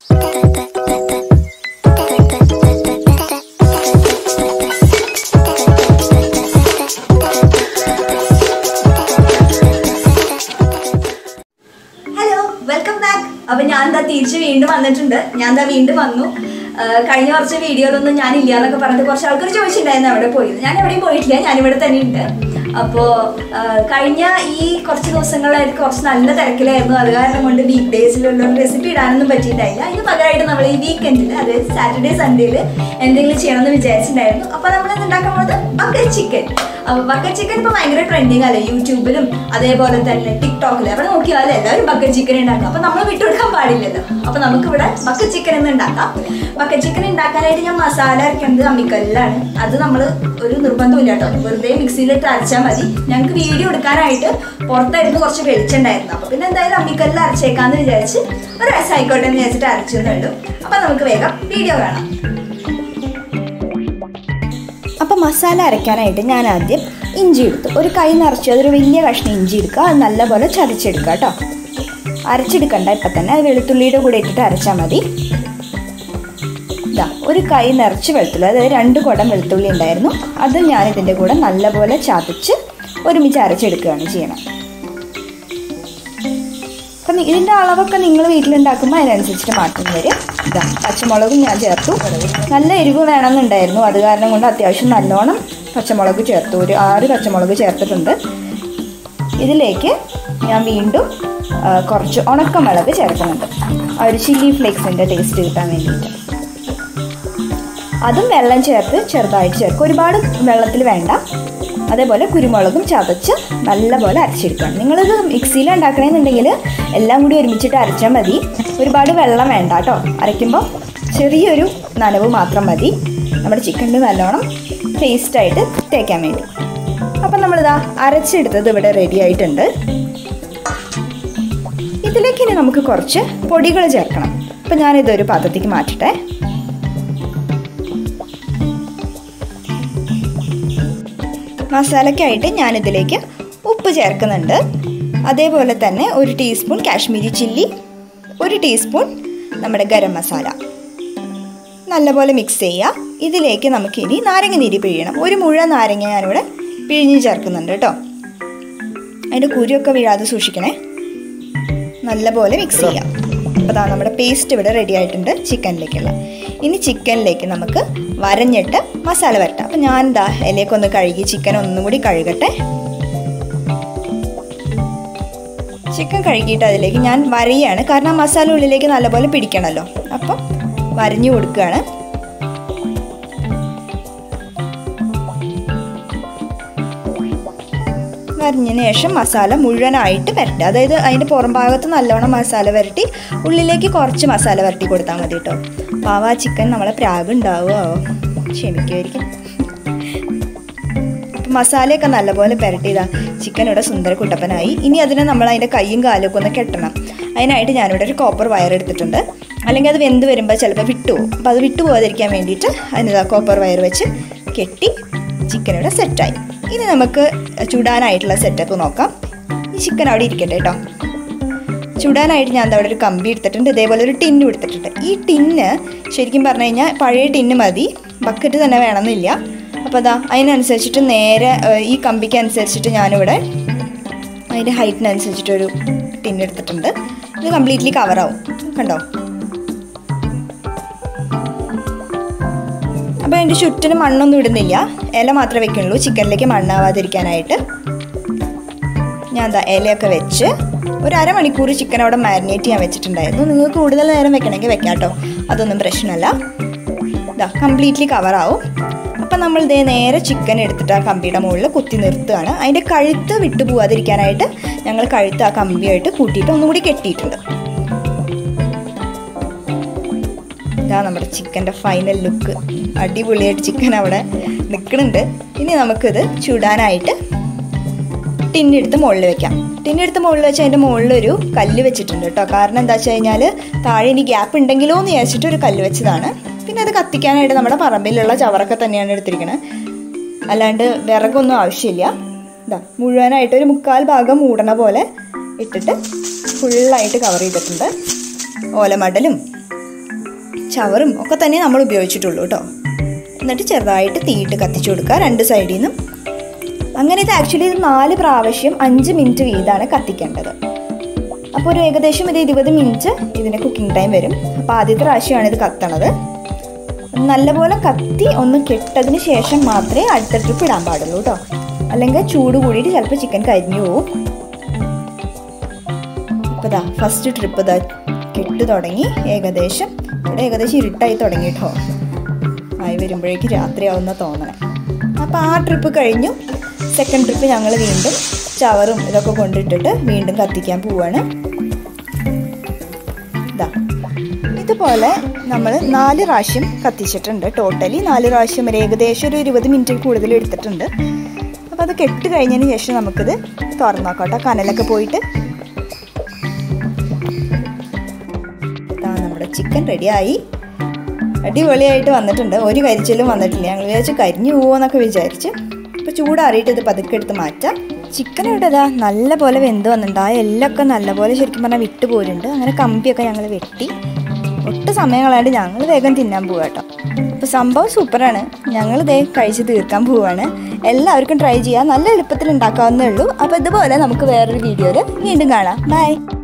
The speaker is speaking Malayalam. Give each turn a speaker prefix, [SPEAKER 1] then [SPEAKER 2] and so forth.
[SPEAKER 1] ഹലോ വെൽക്കം ബാക്ക് അപ്പൊ ഞാൻ എന്താ തിരിച്ച് വീണ്ടും വന്നിട്ടുണ്ട് ഞാൻ എന്താ വീണ്ടും വന്നു ആ, കഴിഞ്ഞ കുറച്ച് വീഡിയോയിലൊന്നും ഞാൻ ഇല്ല എന്നൊക്കെ പറഞ്ഞിട്ട് കുറച്ച് ആൾക്കാർ ചോദിച്ചിട്ടുണ്ടായിരുന്നു അവിടെ പോയി ഞാൻ എവിടെയും പോയിട്ടില്ല ഞാൻ ഇവിടെ തന്നെ ഉണ്ട് അപ്പോൾ കഴിഞ്ഞ ഈ കുറച്ച് ദിവസങ്ങളായിട്ട് കുറച്ച് നല്ല തിരക്കിലായിരുന്നു അത് കാരണം കൊണ്ട് വീക്ക് ഡേയ്സിലുള്ള റെസിപ്പി ഇടാനൊന്നും പറ്റിയിട്ടായില്ല അതിന് പകരമായിട്ട് നമ്മൾ ഈ വീക്കെൻഡിൽ അതായത് സാറ്റർഡേ സൺഡേയിൽ എന്തെങ്കിലും ചെയ്യണമെന്ന് വിചാരിച്ചിട്ടുണ്ടായിരുന്നു അപ്പോൾ നമ്മൾ ഇന്ന് ഉണ്ടാക്കാൻ പോകുന്നത് ബക്കറ്റ് ചിക്കൻ അപ്പോൾ ബക്കറ്റ് ചിക്കൻ ഇപ്പോൾ ഭയങ്കര ട്രെൻഡിങ് അല്ലേ യൂട്യൂബിലും അതേപോലെ തന്നെ ടിക്ടോക്കിൽ അവിടെ നോക്കിയാൽ എല്ലാവരും ബക്കറ്റ് ചിക്കൻ ഉണ്ടാക്കും അപ്പോൾ നമ്മൾ വിട്ടുകൊടുക്കാൻ പാടില്ലല്ലോ അപ്പോൾ നമുക്കിവിടെ ബക്കറ്റ് ചിക്കൻ എന്ന് ഉണ്ടാക്കാം ബക്കറ്റ് ചിക്കൻ ഉണ്ടാക്കാനായിട്ട് ഞാൻ മസാല അരയ്ക്കുന്നത് അമ്മിക്കല്ലിലാണ് അത് നമ്മൾ ഒരു നിർബന്ധമില്ല കേട്ടോ വെറുതെ മിക്സിയിലിട്ട് അരച്ചാൽ മതി ഞങ്ങൾക്ക് വീഡിയോ എടുക്കാനായിട്ട് പുറത്തായിരുന്നു കുറച്ച് വെളിച്ചുണ്ടായിരുന്നു അപ്പോൾ പിന്നെ എന്തായാലും അമ്മിക്കല്ലിൽ അരച്ചേക്കാന്ന് വിചാരിച്ച് ഒരു രസമായിക്കോട്ടെ എന്ന് വിചാരിച്ചിട്ട് അരച്ചു എന്നുള്ളൂ അപ്പോൾ നമുക്ക് വേഗം വീഡിയോ കാണാം
[SPEAKER 2] അപ്പോൾ മസാല അരയ്ക്കാനായിട്ട് ഞാൻ ആദ്യം ഇഞ്ചി എടുത്തു ഒരു കൈ നിറച്ച് അതൊരു വലിയ കഷ്ണം ഇഞ്ചി എടുക്കുക അത് നല്ലപോലെ ചതച്ചെടുക്കുക കേട്ടോ അരച്ചെടുക്കണ്ട ഇപ്പം തന്നെ അത് വെളുത്തുള്ളിയുടെ കൂടെ ഇട്ടിട്ട് അരച്ചാൽ മതി ഇതാ ഒരു കൈ നിറച്ച് വെളുത്തുള്ളി അതായത് രണ്ട് കുടം വെളുത്തുള്ളി ഉണ്ടായിരുന്നു അത് ഞാൻ ഇതിൻ്റെ കൂടെ നല്ലപോലെ ചതച്ച് ഒരുമിച്ച് അരച്ചെടുക്കുകയാണ് ചെയ്യണം അപ്പം ഇതിൻ്റെ അളവൊക്കെ നിങ്ങൾ വീട്ടിലുണ്ടാക്കുമ്പോൾ അതിനനുസരിച്ചിട്ട് മാറ്റം വരും ഇതാ പച്ചമുളകും ഞാൻ ചേർത്തു നല്ല എരിവ് വേണമെന്നുണ്ടായിരുന്നു അത് കാരണം കൊണ്ട് അത്യാവശ്യം നല്ലോണം പച്ചമുളക് ചേർത്തു ഒരു ആറ് പച്ചമുളക് ചേർത്തിട്ടുണ്ട് ഇതിലേക്ക് ഞാൻ വീണ്ടും ആ, കുറച്ച് ഉണക്കമുളക് ചേർക്കുന്നുണ്ട് ആ ഒരു ചില്ലി ഫ്ലേക്സിൻ്റെ ടേസ്റ്റ് കിട്ടാൻ വേണ്ടിയിട്ട് അതും വെള്ളം ചേർത്ത് ചെറുതായിട്ട് ചേർക്കും ഒരുപാട് വെള്ളത്തിൽ വേണ്ട അതേപോലെ കുരുമുളകും ചതച്ച് നല്ലപോലെ അരച്ചെടുക്കണം നിങ്ങളിത് മിക്സിയിൽ ഉണ്ടാക്കണമെന്നുണ്ടെങ്കിൽ എല്ലാം കൂടി ഒരുമിച്ചിട്ട് അരച്ചാൽ മതി ഒരുപാട് വെള്ളം വേണ്ട കേട്ടോ അരയ്ക്കുമ്പോൾ ചെറിയൊരു നനവ് മാത്രം മതി നമ്മുടെ ചിക്കനിൽ നല്ലോണം ടേസ്റ്റായിട്ട് തേക്കാൻ വേണ്ടി അപ്പം നമ്മളിതാ അരച്ചെടുത്തത് ഇവിടെ റെഡി ആയിട്ടുണ്ട് ഇതിലേക്ക് ഇനി നമുക്ക് കുറച്ച് പൊടികൾ ചേർക്കണം അപ്പം ഞാനിതൊരു പാത്രത്തേക്ക് മാറ്റട്ടെ മസാലയ്ക്കായിട്ട് ഞാനിതിലേക്ക് ഉപ്പ് ചേർക്കുന്നുണ്ട് അതേപോലെ തന്നെ ഒരു ടീസ്പൂൺ കാശ്മീരി ചില്ലി ഒരു ടീസ്പൂൺ നമ്മുടെ ഗരം മസാല നല്ലപോലെ മിക്സ് ചെയ്യുക ഇതിലേക്ക് നമുക്കിനി നാരങ്ങ നീര് പിഴിയണം ഒരു മുഴുവൻ നാരങ്ങ ഞാനിവിടെ പിഴിഞ്ഞ് ചേർക്കുന്നുണ്ട് കേട്ടോ അതിൻ്റെ കുരുവൊക്കെ വീഴാതെ സൂക്ഷിക്കണേ നല്ലപോലെ മിക്സ് ചെയ്യാം അപ്പോൾ ദാ നമ്മുടെ പേസ്റ്റ് ഇവിടെ റെഡി ആയിട്ടുണ്ട് ചിക്കനിലേക്കുള്ള ഇനി ചിക്കനിലേക്ക് നമുക്ക് വരഞ്ഞിട്ട് മസാല വരട്ടാം അപ്പം ഞാൻ എന്താ ഇലയൊക്കെ കഴുകി ചിക്കൻ ഒന്നും കൂടി കഴുകട്ടെ ചിക്കൻ കഴുകിയിട്ട് അതിലേക്ക് ഞാൻ വരയാണ് കാരണം മസാല ഉള്ളിലേക്ക് നല്ലപോലെ പിടിക്കണമല്ലോ അപ്പം വരഞ്ഞു കൊടുക്കുകയാണ് വരഞ്ഞതിന് ശേഷം മസാല മുഴുവനായിട്ട് വരട്ടുക അതായത് അതിൻ്റെ പുറം ഭാഗത്ത് നല്ലോണം മസാല വരട്ടി ഉള്ളിലേക്ക് കുറച്ച് മസാല വരട്ടി കൊടുത്താൽ മതി കേട്ടോ പാവ ആ ചിക്കൻ നമ്മളെ പ്രാഗ് ഉണ്ടാവുമോ ക്ഷമിക്കുമായിരിക്കും അപ്പം മസാലയൊക്കെ നല്ലപോലെ പുരട്ടിയതാ ചിക്കൻ ഇവിടെ സുന്ദര കുട്ടപ്പനായി ഇനി അതിനെ നമ്മൾ അതിൻ്റെ കൈയും കാലും ഒക്കെ ഒന്ന് കെട്ടണം അതിനായിട്ട് ഞാനിവിടെ ഒരു കോപ്പർ വയർ എടുത്തിട്ടുണ്ട് അല്ലെങ്കിൽ അത് വെന്ത് വരുമ്പോൾ ചിലപ്പോൾ വിട്ടുപോകും അപ്പോൾ അത് വിട്ടു പോകാതിരിക്കാൻ വേണ്ടിയിട്ട് അതിന് കോപ്പർ വയർ വെച്ച് കെട്ടി ചിക്കൻ ഇവിടെ സെറ്റായി ഇനി നമുക്ക് ചുടാനായിട്ടുള്ള സെറ്റപ്പ് നോക്കാം ഈ ചിക്കൻ അവിടെ ഇരിക്കട്ടെ കേട്ടോ ചുടാനായിട്ട് ഞാൻ അവിടെ ഒരു കമ്പി എടുത്തിട്ടുണ്ട് ഇതേപോലെ ഒരു ടിന്നും എടുത്തിട്ടുണ്ട് ഈ ടിന്ന് ശരിക്കും പറഞ്ഞു കഴിഞ്ഞാൽ പഴയ ടിന്ന് മതി ബക്കറ്റ് തന്നെ വേണമെന്നില്ല അപ്പോൾ അതാ അതിനനുസരിച്ചിട്ട് നേരെ ഏഹ്, ഈ കമ്പിക്ക് അനുസരിച്ചിട്ട് ഞാനിവിടെ അതിൻ്റെ ഹൈറ്റിനനുസരിച്ചിട്ടൊരു ടിൻ എടുത്തിട്ടുണ്ട് ഇത് കംപ്ലീറ്റ്ലി കവറാവും കണ്ടോ അപ്പോൾ അതിൻ്റെ ചുറ്റിന് മണ്ണൊന്നും ഇടുന്നില്ല ഇല മാത്രമേ വെക്കുന്നുള്ളൂ ചിക്കനിലേക്ക് മണ്ണാവാതിരിക്കാനായിട്ട് ഞാൻ എന്താ ഇലയൊക്കെ വെച്ച് ഒരു അരമണിക്കൂർ ചിക്കൻ അവിടെ മാരിനേറ്റ് ചെയ്യാൻ വെച്ചിട്ടുണ്ടായിരുന്നു നിങ്ങൾക്ക് കൂടുതൽ നേരം വെക്കണമെങ്കിൽ വെക്കാം കേട്ടോ അതൊന്നും പ്രശ്നമല്ല ഇതാ കംപ്ലീറ്റ്ലി കവറാവും അപ്പം നമ്മൾ ഇതേ നേരെ ചിക്കൻ എടുത്തിട്ട് ആ കമ്പിയുടെ മുകളിൽ കുത്തി നിർത്തുകയാണ് അതിൻ്റെ കഴുത്ത് വിട്ടു പോവാതിരിക്കാനായിട്ട് ഞങ്ങൾ കഴുത്ത് ആ കമ്പിയായിട്ട് കൂട്ടിയിട്ട് ഒന്നും കൂടി കെട്ടിയിട്ടുണ്ട് ഇതാ നമ്മുടെ ചിക്കൻ്റെ ഫൈനൽ ലുക്ക് അടിപൊളിയായിട്ട് ചിക്കൻ അവിടെ നിൽക്കുന്നുണ്ട് ഇനി നമുക്കിത് ചുടാനായിട്ട് ടിന്നെടുത്ത് മുകളിൽ വെക്കാം ടിന്നെടുത്ത് മുകളിൽ വെച്ച് അതിൻ്റെ മുകളിലൊരു കല്ല് വെച്ചിട്ടുണ്ട് കേട്ടോ കാരണം എന്താ വെച്ച് കഴിഞ്ഞാൽ താഴെ ഇനി ഗ്യാപ്പ് ഉണ്ടെങ്കിലോ എന്ന് വിചാരിച്ചിട്ട് ഒരു കല്ല് വെച്ചതാണ് പിന്നെ അത് കത്തിക്കാനായിട്ട് നമ്മുടെ പറമ്പിലുള്ള ചവറൊക്കെ തന്നെയാണ് എടുത്തിരിക്കുന്നത് അല്ലാണ്ട് വിറകൊന്നും ആവശ്യമില്ല ഇതാ മുഴുവനായിട്ട് ഒരു മുക്കാൽ ഭാഗം മൂടണ പോലെ ഇട്ടിട്ട് ഫുള്ളായിട്ട് കവർ ചെയ്തിട്ടുണ്ട് ഓലമടലും ചവറും ഒക്കെ തന്നെ നമ്മൾ ഉപയോഗിച്ചിട്ടുള്ളൂ കേട്ടോ എന്നിട്ട് ചെറുതായിട്ട് തീയിട്ട് കത്തിച്ചു കൊടുക്കുക രണ്ട് സൈഡിൽ നിന്നും അങ്ങനെ ഇത് ആക്ച്വലി ഇത് നാല് പ്രാവശ്യം അഞ്ച് മിനിറ്റ് വീതമാണ് കത്തിക്കേണ്ടത് അപ്പോൾ ഒരു ഏകദേശം ഒരു ഇരുപത് മിനിറ്റ് ഇതിന് കുക്കിംഗ് ടൈം വരും അപ്പോൾ ആദ്യത്തെ പ്രാവശ്യമാണ് ഇത് കത്തണത് നല്ലപോലെ കത്തി ഒന്ന് കെട്ടതിന് ശേഷം മാത്രമേ അടുത്ത ട്രിപ്പ് ഇടാൻ പാടുള്ളൂ കേട്ടോ അല്ലെങ്കിൽ ചൂട് കൂടിയിട്ട് ചിലപ്പോൾ ചിക്കൻ കരിഞ്ഞു പോവും ഇപ്പോൾ ഇതാ ഫസ്റ്റ് ട്രിപ്പ് ഇതാ കെട്ട് തുടങ്ങി ഏകദേശം ഇവിടെ ഏകദേശം ഇരുട്ടായി തുടങ്ങി കേട്ടോ ആയി വരുമ്പോഴേക്ക് രാത്രിയാവുന്ന തോന്നണേ അപ്പോൾ ആ ട്രിപ്പ് കഴിഞ്ഞു സെക്കൻഡ് ട്രിപ്പ് ഞങ്ങൾ വീണ്ടും ചവറും ഇതൊക്കെ കൊണ്ടിട്ടിട്ട് വീണ്ടും കത്തിക്കാൻ പോവാണ് ഇതാ ഇതുപോലെ നമ്മൾ നാല് പ്രാവശ്യം കത്തിച്ചിട്ടുണ്ട് ടോട്ടലി നാല് പ്രാവശ്യം വരെ ഏകദേശം ഒരു ഇരുപത് മിനിറ്റ് കൂടുതൽ എടുത്തിട്ടുണ്ട് അപ്പോൾ അത് കെട്ട് കഴിഞ്ഞതിന് ശേഷം നമുക്കിത് തുറന്നു നോക്കാം കേട്ടോ കനലൊക്കെ പോയിട്ട് ഇതാ നമ്മുടെ ചിക്കൻ റെഡിയായി അടിപൊളിയായിട്ട് വന്നിട്ടുണ്ട് ഒരു കരിച്ചിലും വന്നിട്ടില്ല ഞങ്ങൾ വിചാരിച്ച് കരിഞ്ഞു പോകുമെന്നൊക്കെ വിചാരിച്ച് ഇപ്പോൾ ചൂടാറിയിട്ട് ഇത് പതുക്കെ എടുത്ത് മാറ്റാം ചിക്കൻ ഇവിടെ ഇതാ നല്ല പോലെ വെന്ത് വന്നിട്ടുണ്ട് ആ എല്ലൊക്കെ നല്ലപോലെ ശരിക്കും പറഞ്ഞാൽ വിട്ട് പോരുന്നുണ്ട് അങ്ങനെ കമ്പിയൊക്കെ ഞങ്ങൾ വെട്ടി ഒട്ടും സമയം കളയാണ്ട് ഞങ്ങൾ വേഗം തിന്നാൻ പോവാ കേട്ടോ അപ്പോൾ സംഭവം സൂപ്പറാണ് ഞങ്ങൾ ഇതേ കഴിച്ച് തീർക്കാൻ പോവാണ് എല്ലാവർക്കും ട്രൈ ചെയ്യാം നല്ല എളുപ്പത്തിൽ ഉണ്ടാക്കാവുന്നേ ഉള്ളൂ അപ്പോൾ ഇതുപോലെ നമുക്ക് വേറൊരു വീഡിയോയിൽ വീണ്ടും കാണാം ബൈ